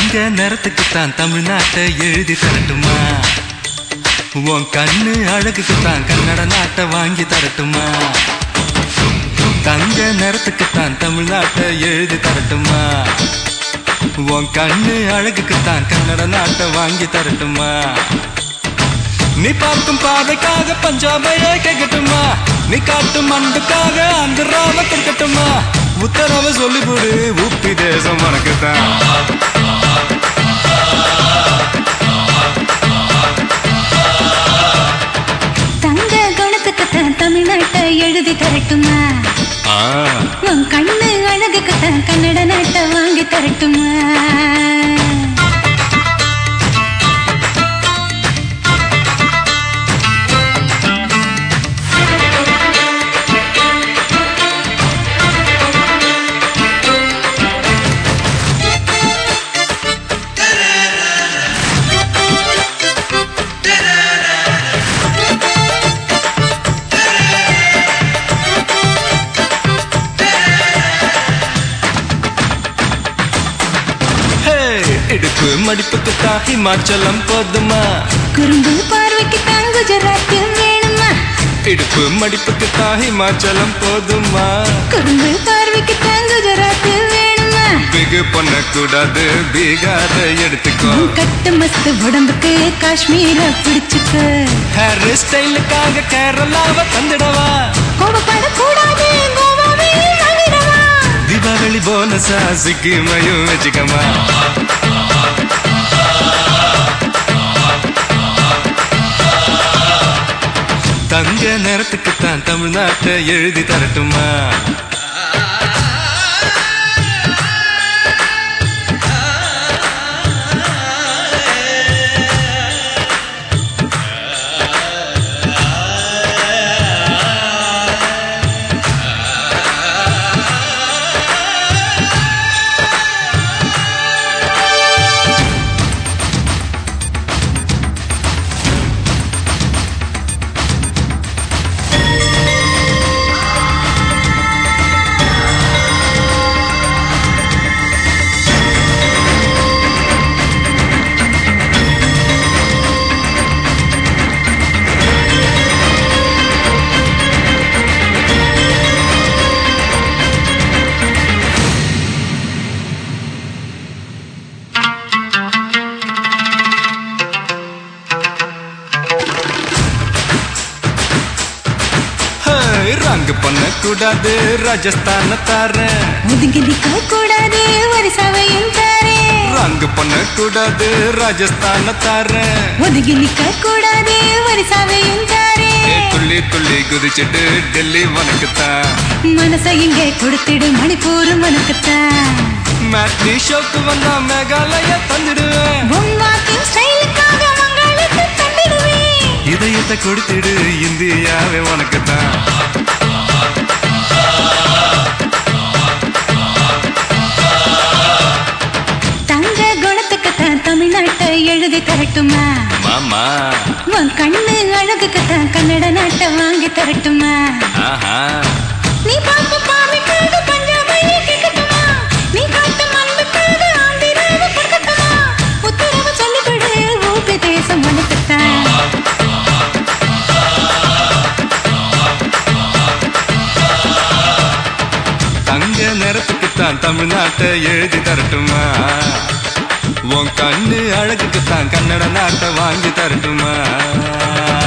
தங்க நிறத்துக்குத்தான் தமிழ்நாட்டை எழுதி தரட்டுமா உன் கண்ணு அழகுக்குத்தான் கன்னட நாட்டை வாங்கி தரட்டுமா தங்க நிறத்துக்குத்தான் தமிழ்நாட்டை எழுதி தரட்டுமா உன் கண்ணு அழகுக்குத்தான் கன்னட நாட்டை வாங்கி தரட்டுமா நீ பார்க்கும் பாதைக்காக பஞ்சாபையே கேட்கட்டுமா நீ காட்டும் அன்புக்காக அந்த ராம திருக்கட்டுமா உத்தரவு சொல்லிவிடு உப்பி தேசம் உனக்குத்தான் தங்க குணத்துக்குத்தான் தமிழ்நாட்டை எழுதி தரட்டுமா ஆ, உன் கண்ணு அழகுக்குத்தான் கன்னட நாட்டை வாங்கி தரட்டுமா ஹே, இடுப்பு மடிப்புக்குத்தான் ஹிமாச்சலம் போதுமா குறும்பு பார்வைக்குத்தான் குஜராத் வேணுமா இடுப்பு மடிப்புக்குத்தான் ஹிமாச்சலம் போதுமா குறும்பு பார்வைக்குத்தான் குஜராத் வேணுமா பிகு பண்ணக்கூடாது பீகார எடுத்துக்கோ உன் கட்டு மஸ்து உடம்புக்கு காஷ்மீர பிடிச்சுக்க ஹேர் ஸ்டைலுக்காக கேரளாவை தந்துடவா கோபப்படக்கூடாது கோவாவே வாங்கிடவா தீபாவளி போனஸா சிக்கிமையும் வச்சுக்கமா தங்க நேரத்துக்குத்தான் தமிழ்நாட்டை எழுதி தரட்டுமா ஹே, ரங்கு பண்ணக்கூடாது ராஜஸ்தான தாரேன் ஒதுங்கி நிக்க கூடாது வரிசவையும் தாரே ரங்கு பண்ணக்கூடாது ராஜஸ்தான தாரேன் ஒதுங்கி நிக்க கூடாது வரிசவையும் தாரே ஏ, துள்ளி துள்ளி குதிச்சுட்டு டெல்லி உனக்குத்தான் மனசை இங்கே கொடுத்திடு மணிப்பூர் மனுக்குத்தான் மேட்னி ஷோக்கு வந்தா மேகாலய தந்துடுவேன் உன் வாக்கின் ஸ்டைலுக்காக மங்களுக்கு தந்திடுவேன் இதயத்தை கொடுத்துடு இந்தியாவே உனக்குத்தான் தங்க குணத்துக்குத்தான் தமிழ்நாட்டை எழுதி தரட்டுமா மாமா உன் கண்ணு அழகுக்குத்தான் கன்னட நாட்டை வாங்கி தரட்டுமா ஆஹா நீ பார்க்கும் பார்வைக்காக பஞ்சாபையே கேட்கட்டுமா நீ காட்டும் அன்புக்காக ஆந்திராவை கொடுக்கட்டுமா உத்தரவு சொல்லிவிடு ஊபி தேசம் உனக்குத்தான் தங்க நிறத்துக்குத்தான் தமிழ்நாட்டை எழுதி தரட்டுமா உன் கண்ணு அழகுக்குத்தான் கன்னட நாட்டை வாங்கி தரட்டுமா